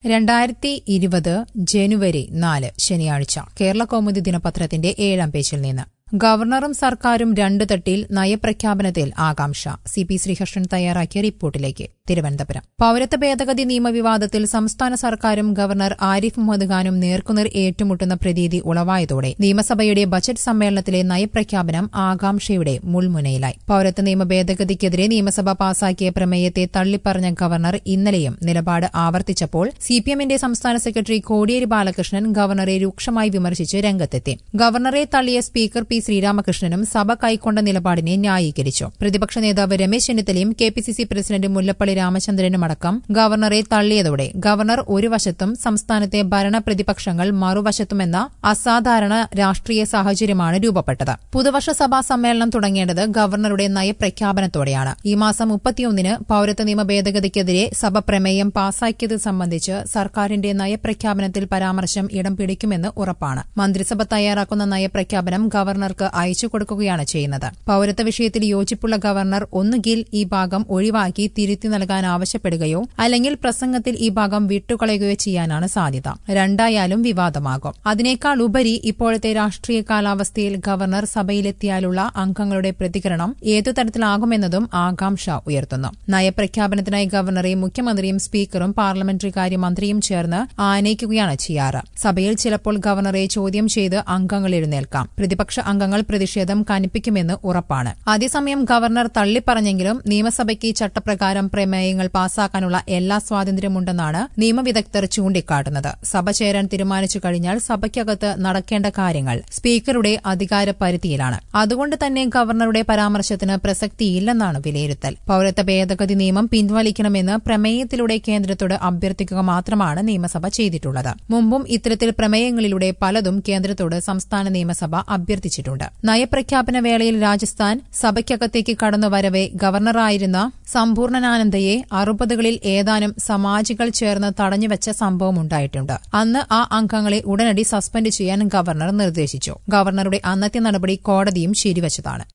രണ്ടായിരത്തി ഇരുപത് ജനുവരി നാല് ശനിയാഴ്ച കേരള കൗമുദി ദിനപത്രത്തിന്റെ ഏഴാം പേജിൽ നിന്ന് ഗവർണറും സർക്കാരും രണ്ടു തട്ടിൽ നയപ്രഖ്യാപനത്തിൽ ആകാംക്ഷ സി പി ശ്രീകൃഷ്ണൻ തയ്യാറാക്കിയ റിപ്പോർട്ടിലേക്ക് തിരുവനന്തപുരം പൌരത്വ ഭേദഗതി നിയമവിവാദത്തിൽ സംസ്ഥാന സർക്കാരും ഗവർണർ ആരിഫ് മുഹമ്മദ് ഖാനും നേർക്കുനേർ ഏറ്റുമുട്ടുന്ന പ്രതീതി ഉളവായതോടെ നിയമസഭയുടെ ബജറ്റ് സമ്മേളനത്തിലെ നയപ്രഖ്യാപനം ആകാംക്ഷയുടെ മുൾമുനയിലായി പൌരത്വ നിയമ ഭേദഗതിക്കെതിരെ നിയമസഭ പാസാക്കിയ പ്രമേയത്തെ തള്ളിപ്പറഞ്ഞ ഗവർണർ ഇന്നലെയും നിലപാട് ആവർത്തിച്ചപ്പോൾ സിപിഎമ്മിന്റെ സംസ്ഥാന സെക്രട്ടറി കോടിയേരി ബാലകൃഷ്ണൻ ഗവർണറെ രൂക്ഷമായി വിമർശിച്ച് രംഗത്തെത്തി ഗവർണറെ തള്ളിയ സ്പീക്കർ പി ശ്രീരാമകൃഷ്ണനും സഭ കൈക്കൊണ്ട നിലപാടിനെ ന്യായീകരിച്ചു പ്രതിപക്ഷ നേതാവ് രമേശ് ചെന്നിത്തലയും K P C C president Mullappally രാമചന്ദ്രനുമടക്കം ഗവർണറെ തള്ളിയതോടെ ഗവർണർ ഒരു വശത്തും സംസ്ഥാനത്തെ ഭരണ പ്രതിപക്ഷങ്ങൾ മറുവശത്തുമെന്ന അസാധാരണ രാഷ്ട്രീയ സാഹചര്യമാണ് രൂപപ്പെട്ടത് പുതുവർഷ സഭാ സമ്മേളനം തുടങ്ങേണ്ടത് ഗവർണറുടെ നയപ്രഖ്യാപനത്തോടെയാണ് ഈ മാസം മുപ്പത്തിയൊന്നിന് പൌരത്വ നിയമ ഭേദഗതിക്കെതിരെ സഭ പ്രമേയം പാസാക്കിയത് സംബന്ധിച്ച് സർക്കാരിന്റെ നയപ്രഖ്യാപനത്തിൽ പരാമർശം ഇടം പിടിക്കുമെന്ന് ഉറപ്പാണ് മന്ത്രിസഭ തയ്യാറാക്കുന്ന നയപ്രഖ്യാപനം ഗവർണർക്ക് അയച്ചു കൊടുക്കുകയാണ് ചെയ്യുന്നത് പൌരത്വ വിഷയത്തിൽ യോജിപ്പുള്ള ഗവർണർ ഒന്നുകിൽ ഈ ഭാഗം ഒഴിവാക്കി തിരുത്തി നൽകാൻ ആവശ്യപ്പെടുകയോ അല്ലെങ്കിൽ പ്രസംഗത്തിൽ ഈ ഭാഗം വിട്ടുകളയുകയോ ചെയ്യാനാണ് സാധ്യത രണ്ടായാലും വിവാദമാകും അതിനേക്കാൾ ഉപരി ഇപ്പോഴത്തെ രാഷ്ട്രീയ കാലാവസ്ഥയിൽ ഗവർണർ സഭയിലെത്തിയാലുള്ള അംഗങ്ങളുടെ പ്രതികരണം ഏതു തരത്തിലാകുമെന്നതും ആകാംക്ഷ ഉയർത്തുന്നു നയപ്രഖ്യാപനത്തിനായി ഗവർണറെ മുഖ്യമന്ത്രിയും സ്പീക്കറും പാർലമെന്ററി കാര്യമന്ത്രിയും ചേർന്ന് ആനയിക്കുകയാണ് ചെയ്യാറ് സഭയിൽ ചിലപ്പോൾ ഗവർണറെ ചോദ്യം ചെയ്ത് അംഗങ്ങൾ എഴുന്നേൽക്കാം പ്രതിപക്ഷ അംഗങ്ങൾ പ്രതിഷേധം കനിപ്പിക്കുമെന്ന് ഉറപ്പാണ് അതേസമയം ഗവർണർ തള്ളിപ്പറഞ്ഞെങ്കിലും നിയമസഭയ്ക്ക് ചട്ടപ്രകാരം പ്രമേയങ്ങൾ പാസാക്കാനുള്ള എല്ലാ സ്വാതന്ത്ര്യമുണ്ടെന്നാണ് നിയമവിദഗ്ധർ ചൂണ്ടിക്കാട്ടുന്നത് സഭ ചേരാൻ തീരുമാനിച്ചു കഴിഞ്ഞാൽ സഭയ്ക്കകത്ത് നടക്കേണ്ട കാര്യങ്ങൾ സ്പീക്കറുടെ അധികാര പരിധിയിലാണ് അതുകൊണ്ട് തന്നെ ഗവർണറുടെ പരാമർശത്തിന് പ്രസക്തിയില്ലെന്നാണ് വിലയിരുത്തൽ പൌരത്വ ഭേദഗതി നിയമം പിൻവലിക്കണമെന്ന് പ്രമേയത്തിലൂടെ കേന്ദ്രത്തോട് അഭ്യർത്ഥിക്കുക മാത്രമാണ് നിയമസഭ ചെയ്തിട്ടുള്ളത് മുമ്പും ഇത്തരത്തിൽ പ്രമേയങ്ങളിലൂടെ പലതും കേന്ദ്രത്തോട് സംസ്ഥാന നിയമസഭ അഭ്യർത്ഥിച്ചിട്ടുണ്ട് നയപ്രഖ്യാപന വേളയിൽ രാജസ്ഥാൻ സഭയ്ക്കകത്തേക്ക് കടന്നുവരവെ ഗവർണറായിരുന്ന സമ്പൂർണനാനന്ദയെ അറുപതുകളിൽ ഏതാനും സമാജികൾ ചേർന്ന് തടഞ്ഞുവച്ച സംഭവമുണ്ടായിട്ടുണ്ട് അന്ന് ആ അംഗങ്ങളെ ഉടനടി സസ്പെൻഡ് ചെയ്യാൻ ഗവർണർ നിർദ്ദേശിച്ചു ഗവർണറുടെ അന്നത്തെ നടപടി കോടതിയും ശരിവച്ചതാണ്